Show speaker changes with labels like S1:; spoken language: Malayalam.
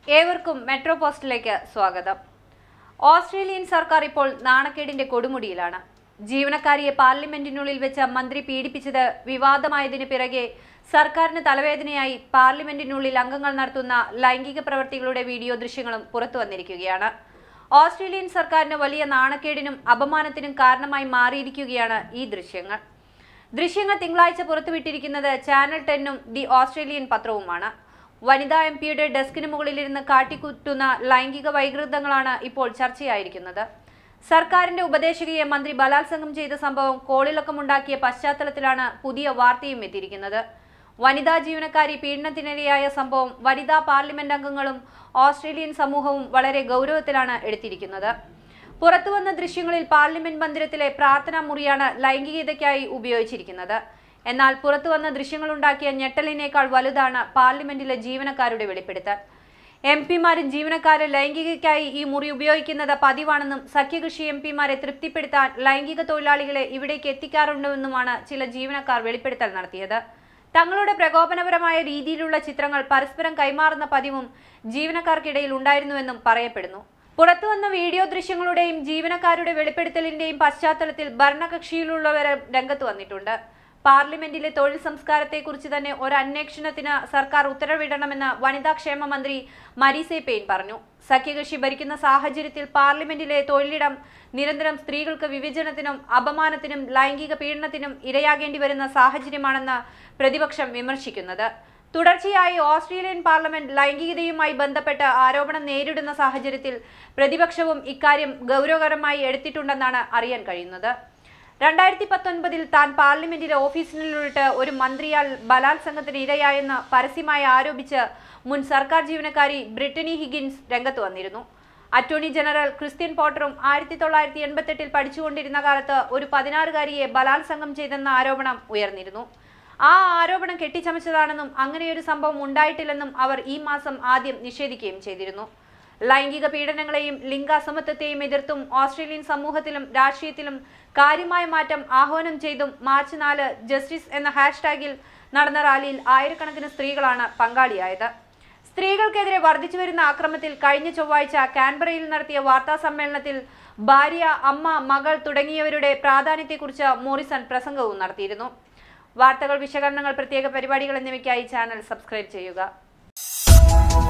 S1: ഏവർക്കും മെട്രോ പോസ്റ്റിലേക്ക് സ്വാഗതം ഓസ്ട്രേലിയൻ സർക്കാർ ഇപ്പോൾ നാണക്കേടിന്റെ കൊടുമുടിയിലാണ് ജീവനക്കാരിയെ പാർലമെന്റിനുള്ളിൽ വെച്ച് മന്ത്രി പീഡിപ്പിച്ചത് വിവാദമായതിനു പിറകെ സർക്കാരിന് തലവേദനയായി പാർലമെന്റിനുള്ളിൽ അംഗങ്ങൾ നടത്തുന്ന ലൈംഗിക പ്രവൃത്തികളുടെ വീഡിയോ ദൃശ്യങ്ങളും പുറത്തു വന്നിരിക്കുകയാണ് ഓസ്ട്രേലിയൻ സർക്കാരിന് വലിയ നാണക്കേടിനും അപമാനത്തിനും കാരണമായി മാറിയിരിക്കുകയാണ് ഈ ദൃശ്യങ്ങൾ ദൃശ്യങ്ങൾ തിങ്കളാഴ്ച പുറത്തുവിട്ടിരിക്കുന്നത് ചാനൽ ടെന്നും ദി ഓസ്ട്രേലിയൻ പത്രവുമാണ് വനിതാ എം പിയുടെ ഡെസ്കിന് മുകളിലിരുന്ന് കാട്ടിക്കുറ്റുന്ന ലൈംഗിക വൈകൃതങ്ങളാണ് ഇപ്പോൾ ചർച്ചയായിരിക്കുന്നത് സർക്കാരിന്റെ ഉപദേശകയെ മന്ത്രി ബലാത്സംഗം ചെയ്ത സംഭവം കോളിളക്കമുണ്ടാക്കിയ പശ്ചാത്തലത്തിലാണ് പുതിയ വാർത്തയും എത്തിയിരിക്കുന്നത് വനിതാ ജീവനക്കാരി പീഡനത്തിനിരയായ സംഭവം വനിതാ പാർലമെന്റ് അംഗങ്ങളും ഓസ്ട്രേലിയൻ സമൂഹവും വളരെ ഗൗരവത്തിലാണ് എടുത്തിരിക്കുന്നത് പുറത്തുവന്ന ദൃശ്യങ്ങളിൽ പാർലമെന്റ് മന്ദിരത്തിലെ പ്രാർത്ഥനാ മുറിയാണ് ലൈംഗികതയ്ക്കായി ഉപയോഗിച്ചിരിക്കുന്നത് എന്നാൽ പുറത്തുവന്ന ദൃശ്യങ്ങളുണ്ടാക്കിയ ഞെട്ടലിനേക്കാൾ വലുതാണ് പാർലമെന്റിലെ ജീവനക്കാരുടെ വെളിപ്പെടുത്തൽ എം പിമാരും ജീവനക്കാരും ലൈംഗികയ്ക്കായി ഈ മുറി ഉപയോഗിക്കുന്നത് പതിവാണെന്നും സഖ്യകൃഷി എം പിമാരെ തൃപ്തിപ്പെടുത്താൻ ലൈംഗിക തൊഴിലാളികളെ ഇവിടേക്ക് എത്തിക്കാറുണ്ടെന്നുമാണ് ചില ജീവനക്കാർ വെളിപ്പെടുത്തൽ നടത്തിയത് തങ്ങളുടെ പ്രകോപനപരമായ രീതിയിലുള്ള ചിത്രങ്ങൾ പരസ്പരം കൈമാറുന്ന പതിവും ജീവനക്കാർക്കിടയിൽ ഉണ്ടായിരുന്നുവെന്നും പറയപ്പെടുന്നു പുറത്തുവന്ന വീഡിയോ ദൃശ്യങ്ങളുടെയും ജീവനക്കാരുടെ വെളിപ്പെടുത്തലിന്റെയും പശ്ചാത്തലത്തിൽ ഭരണകക്ഷിയിലുള്ളവർ രംഗത്ത് വന്നിട്ടുണ്ട് പാർലമെന്റിലെ തൊഴിൽ സംസ്കാരത്തെക്കുറിച്ച് തന്നെ ഒരു അന്വേഷണത്തിന് സർക്കാർ ഉത്തരവിടണമെന്ന് വനിതാക്ഷേമ മന്ത്രി മരീസെ പെയിൻ പറഞ്ഞു സഖ്യകക്ഷി ഭരിക്കുന്ന സാഹചര്യത്തിൽ പാർലമെന്റിലെ തൊഴിലിടം നിരന്തരം സ്ത്രീകൾക്ക് വിവേചനത്തിനും അപമാനത്തിനും ലൈംഗിക പീഡനത്തിനും ഇരയാകേണ്ടി വരുന്ന സാഹചര്യമാണെന്ന് പ്രതിപക്ഷം വിമർശിക്കുന്നത് തുടർച്ചയായി ഓസ്ട്രേലിയൻ പാർലമെന്റ് ലൈംഗികതയുമായി ബന്ധപ്പെട്ട് ആരോപണം നേരിടുന്ന സാഹചര്യത്തിൽ പ്രതിപക്ഷവും ഇക്കാര്യം ഗൗരവകരമായി എടുത്തിട്ടുണ്ടെന്നാണ് അറിയാൻ കഴിയുന്നത് രണ്ടായിരത്തി പത്തൊൻപതിൽ താൻ പാർലമെന്റിലെ ഓഫീസിനുള്ളിട്ട് ഒരു മന്ത്രിയാൽ ബലാത്സംഗത്തിന് ഇരയായെന്ന് പരസ്യമായി ആരോപിച്ച് മുൻ സർക്കാർ ജീവനക്കാരി ബ്രിട്ടനി ഹിഗിൻസ് രംഗത്ത് വന്നിരുന്നു അറ്റോർണി ജനറൽ ക്രിസ്ത്യൻ പോട്ടറും ആയിരത്തി തൊള്ളായിരത്തി എൺപത്തെട്ടിൽ പഠിച്ചുകൊണ്ടിരുന്ന കാലത്ത് ഒരു പതിനാറുകാരിയെ ബലാത്സംഗം ചെയ്തെന്ന ആരോപണം ഉയർന്നിരുന്നു ആ ആരോപണം കെട്ടിച്ചമച്ചതാണെന്നും അങ്ങനെയൊരു സംഭവം ഉണ്ടായിട്ടില്ലെന്നും അവർ ഈ മാസം ആദ്യം നിഷേധിക്കുകയും ചെയ്തിരുന്നു ലൈംഗിക പീഡനങ്ങളെയും ലിംഗ അസമത്വത്തെയും എതിർത്തും ഓസ്ട്രേലിയൻ സമൂഹത്തിലും രാഷ്ട്രീയത്തിലും കാര്യമായ മാറ്റം ആഹ്വാനം ചെയ്തും മാർച്ച് നാല് ജസ്റ്റിസ് എന്ന ഹാഷ്ടാഗിൽ നടന്ന റാലിയിൽ ആയിരക്കണക്കിന് സ്ത്രീകളാണ് പങ്കാളിയായത് സ്ത്രീകൾക്കെതിരെ വർദ്ധിച്ചു വരുന്ന ആക്രമത്തിൽ കഴിഞ്ഞ ചൊവ്വാഴ്ച കാൻബറയിൽ നടത്തിയ വാർത്താ സമ്മേളനത്തിൽ ഭാര്യ അമ്മ മകൾ തുടങ്ങിയവരുടെ പ്രാധാന്യത്തെക്കുറിച്ച് മോറിസൺ പ്രസംഗവും നടത്തിയിരുന്നു വാർത്തകൾ വിശകലനങ്ങൾ പ്രത്യേക പരിപാടികൾ എന്നിവയ്ക്കായി ചാനൽ സബ്സ്ക്രൈബ് ചെയ്യുക